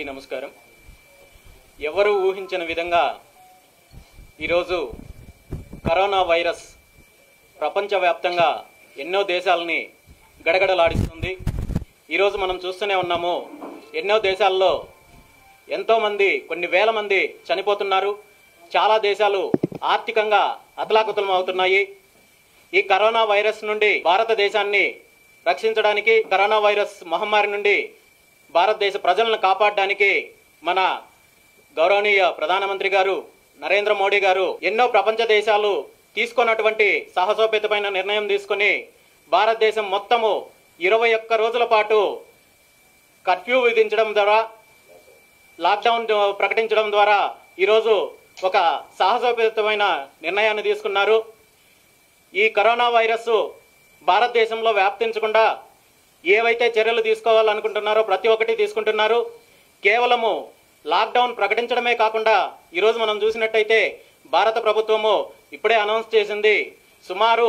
నమస్కారం ఎవరు ఊహించని విధంగా ఈరోజు కరోనా వైరస్ ప్రపంచవ్యాప్తంగా ఎన్నో దేశాలని గడగడలాడిస్తుంది ఈరోజు మనం చూస్తూనే ఉన్నాము ఎన్నో దేశాల్లో ఎంతోమంది కొన్ని వేల మంది చనిపోతున్నారు చాలా దేశాలు ఆర్థికంగా అతలాకుతలం అవుతున్నాయి ఈ కరోనా వైరస్ నుండి భారతదేశాన్ని రక్షించడానికి కరోనా వైరస్ మహమ్మారి నుండి భారతదేశ ప్రజలను కాపాడడానికి మన గౌరవనీయ ప్రధానమంత్రి గారు నరేంద్ర మోడీ గారు ఎన్నో ప్రపంచ దేశాలు తీసుకున్నటువంటి సాహసోపేతమైన నిర్ణయం తీసుకుని భారతదేశం మొత్తము ఇరవై ఒక్క రోజుల పాటు కర్ఫ్యూ విధించడం ద్వారా లాక్డౌన్ ప్రకటించడం ద్వారా ఈరోజు ఒక సాహసోపేతమైన నిర్ణయాన్ని తీసుకున్నారు ఈ కరోనా వైరస్ భారతదేశంలో వ్యాప్తించకుండా ఏవైతే చర్యలు తీసుకోవాలనుకుంటున్నారో ప్రతి ఒక్కటి తీసుకుంటున్నారు కేవలము లాక్డౌన్ ప్రకటించడమే కాకుండా ఈరోజు మనం చూసినట్టయితే భారత ప్రభుత్వము ఇప్పుడే అనౌన్స్ చేసింది సుమారు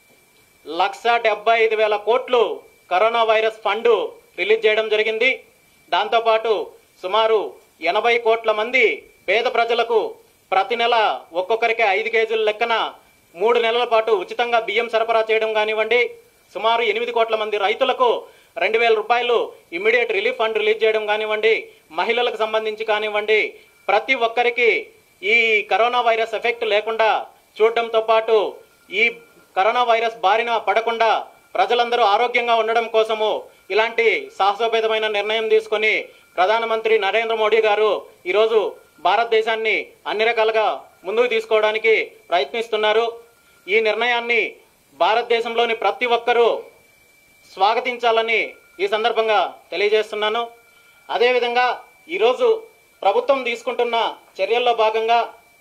లక్ష డెబ్బై ఐదు వేల కోట్లు కరోనా వైరస్ ఫండ్ రిలీజ్ చేయడం జరిగింది దాంతోపాటు సుమారు ఎనభై కోట్ల మంది పేద ప్రజలకు ప్రతి నెల ఒక్కొక్కరికి ఐదు కేజీల లెక్కన మూడు నెలల పాటు ఉచితంగా బియ్యం సరఫరా చేయడం కానివ్వండి సుమారు ఎనిమిది కోట్ల మంది రైతులకు రెండు వేల రూపాయలు ఇమ్మీడియట్ రిలీఫ్ ఫండ్ రిలీజ్ చేయడం కానివ్వండి మహిళలకు సంబంధించి కానివ్వండి ప్రతి ఒక్కరికి ఈ కరోనా వైరస్ ఎఫెక్ట్ లేకుండా చూడడంతో పాటు ఈ కరోనా వైరస్ బారిన పడకుండా ప్రజలందరూ ఆరోగ్యంగా ఉండడం కోసము ఇలాంటి సాహసోపేతమైన నిర్ణయం తీసుకొని ప్రధానమంత్రి నరేంద్ర మోడీ గారు ఈరోజు భారతదేశాన్ని అన్ని రకాలుగా ముందుకు తీసుకోవడానికి ప్రయత్నిస్తున్నారు ఈ నిర్ణయాన్ని భారతదేశంలోని ప్రతి ఒక్కరూ స్వాగతించాలని ఈ సందర్భంగా తెలియజేస్తున్నాను అదేవిధంగా ఈరోజు ప్రభుత్వం తీసుకుంటున్న చర్యల్లో భాగంగా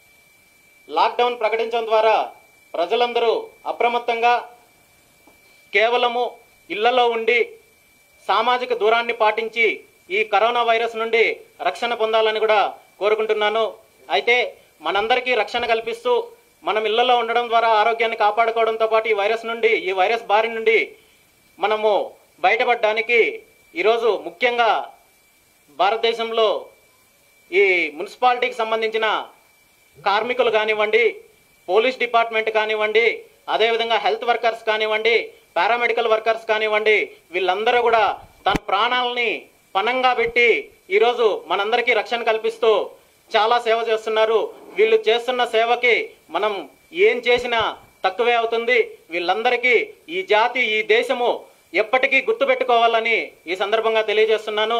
లాక్డౌన్ ప్రకటించడం ద్వారా ప్రజలందరూ అప్రమత్తంగా కేవలము ఇళ్లలో ఉండి సామాజిక దూరాన్ని పాటించి ఈ కరోనా వైరస్ నుండి రక్షణ పొందాలని కూడా కోరుకుంటున్నాను అయితే మనందరికీ రక్షణ కల్పిస్తూ మనం ఇళ్లలో ఉండడం ద్వారా ఆరోగ్యాన్ని కాపాడుకోవడంతో పాటు ఈ వైరస్ నుండి ఈ వైరస్ బారి నుండి మనము బయటపడడానికి ఈరోజు ముఖ్యంగా భారతదేశంలో ఈ మున్సిపాలిటీకి సంబంధించిన కార్మికులు కానివ్వండి పోలీస్ డిపార్ట్మెంట్ కానివ్వండి అదేవిధంగా హెల్త్ వర్కర్స్ కానివ్వండి పారామెడికల్ వర్కర్స్ కానివ్వండి వీళ్ళందరూ కూడా తన ప్రాణాలని పణంగా పెట్టి ఈరోజు మనందరికీ రక్షణ కల్పిస్తూ చాలా సేవ చేస్తున్నారు వీళ్ళు చేస్తున్న సేవకి మనం ఏం చేసినా తక్కువే అవుతుంది వీళ్ళందరికీ ఈ జాతి ఈ దేశము ఎప్పటికీ గుర్తుపెట్టుకోవాలని ఈ సందర్భంగా తెలియజేస్తున్నాను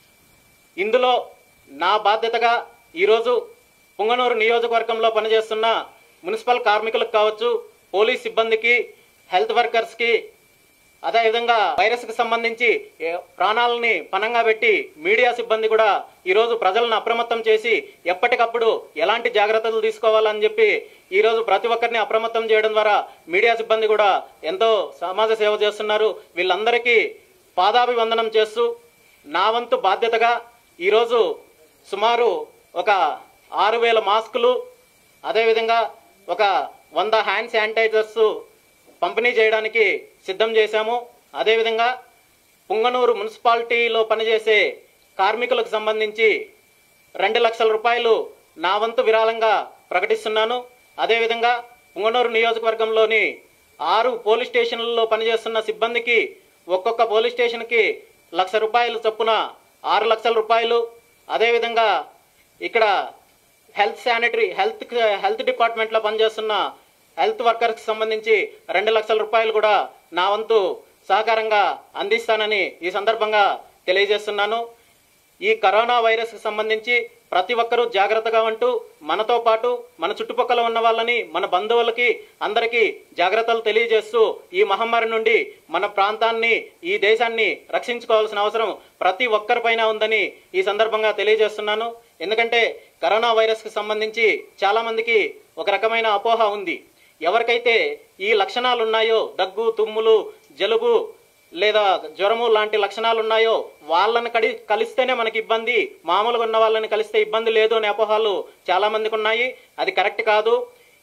ఇందులో నా బాధ్యతగా ఈరోజు పుంగనూరు నియోజకవర్గంలో పనిచేస్తున్న మున్సిపల్ కార్మికులకు కావచ్చు పోలీస్ సిబ్బందికి హెల్త్ వర్కర్స్కి అదేవిధంగా వైరస్ కి సంబంధించి ఏ, ప్రాణాలని పణంగా పెట్టి మీడియా సిబ్బంది కూడా ఈరోజు ప్రజలను అప్రమత్తం చేసి ఎప్పటికప్పుడు ఎలాంటి జాగ్రత్తలు తీసుకోవాలని చెప్పి ఈరోజు ప్రతి ఒక్కరిని అప్రమత్తం చేయడం ద్వారా మీడియా సిబ్బంది కూడా ఎంతో సమాజ సేవ చేస్తున్నారు వీళ్ళందరికీ పాదాభివందనం చేస్తూ నా వంతు బాధ్యతగా ఈరోజు సుమారు ఒక ఆరు వేల మాస్కులు అదేవిధంగా ఒక వంద హ్యాండ్ శానిటైజర్స్ పంపిణీ చేయడానికి సిద్ధం చేశాము అదేవిధంగా పుంగనూరు మున్సిపాలిటీలో పనిచేసే కార్మికులకు సంబంధించి రెండు లక్షల రూపాయలు నా వంతు విరాళంగా ప్రకటిస్తున్నాను అదేవిధంగా పుంగనూరు నియోజకవర్గంలోని ఆరు పోలీస్ స్టేషన్లలో పనిచేస్తున్న సిబ్బందికి ఒక్కొక్క పోలీస్ స్టేషన్కి లక్ష రూపాయలు చొప్పున ఆరు లక్షల రూపాయలు అదేవిధంగా ఇక్కడ హెల్త్ శానిటరీ హెల్త్ హెల్త్ డిపార్ట్మెంట్లో పనిచేస్తున్న హెల్త్ వర్కర్స్కి సంబంధించి రెండు లక్షల రూపాయలు కూడా నా వంతు సహకారంగా అందిస్తానని ఈ సందర్భంగా తెలియజేస్తున్నాను ఈ కరోనా వైరస్కి సంబంధించి ప్రతి ఒక్కరూ జాగ్రత్తగా ఉంటూ మనతో పాటు మన చుట్టుపక్కల ఉన్న వాళ్ళని మన బంధువులకి అందరికీ జాగ్రత్తలు తెలియజేస్తూ ఈ మహమ్మారి నుండి మన ప్రాంతాన్ని ఈ దేశాన్ని రక్షించుకోవాల్సిన అవసరం ప్రతి ఒక్కరిపైన ఉందని ఈ సందర్భంగా తెలియజేస్తున్నాను ఎందుకంటే కరోనా వైరస్కి సంబంధించి చాలా మందికి ఒక రకమైన అపోహ ఉంది ఎవరికైతే ఈ లక్షణాలు ఉన్నాయో దగ్గు తుమ్ములు జలుబు లేదా జ్వరము లాంటి లక్షణాలు ఉన్నాయో వాళ్ళని కడి కలిస్తేనే మనకి ఇబ్బంది మామూలుగా ఉన్న వాళ్ళని కలిస్తే ఇబ్బంది లేదు అనే అపోహలు చాలా మందికి ఉన్నాయి అది కరెక్ట్ కాదు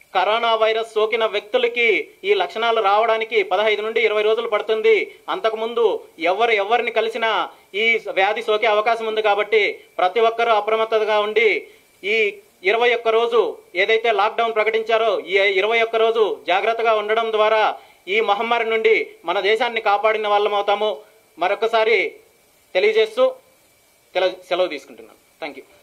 కరోనా వైరస్ సోకిన వ్యక్తులకి ఈ లక్షణాలు రావడానికి పదహైదు నుండి ఇరవై రోజులు పడుతుంది అంతకుముందు ఎవరు ఎవరిని కలిసినా ఈ వ్యాధి సోకే అవకాశం ఉంది కాబట్టి ప్రతి ఒక్కరూ అప్రమత్తతగా ఉండి ఈ ఇరవై ఒక్క రోజు ఏదైతే లాక్డౌన్ ప్రకటించారో ఈ ఇరవై ఒక్క రోజు జాగ్రత్తగా ఉండడం ద్వారా ఈ మహమ్మారి నుండి మన దేశాన్ని కాపాడిన వాళ్ళం అవుతాము మరొకసారి తెలియజేస్తూ తెల- సెలవు తీసుకుంటున్నాను థ్యాంక్ యూ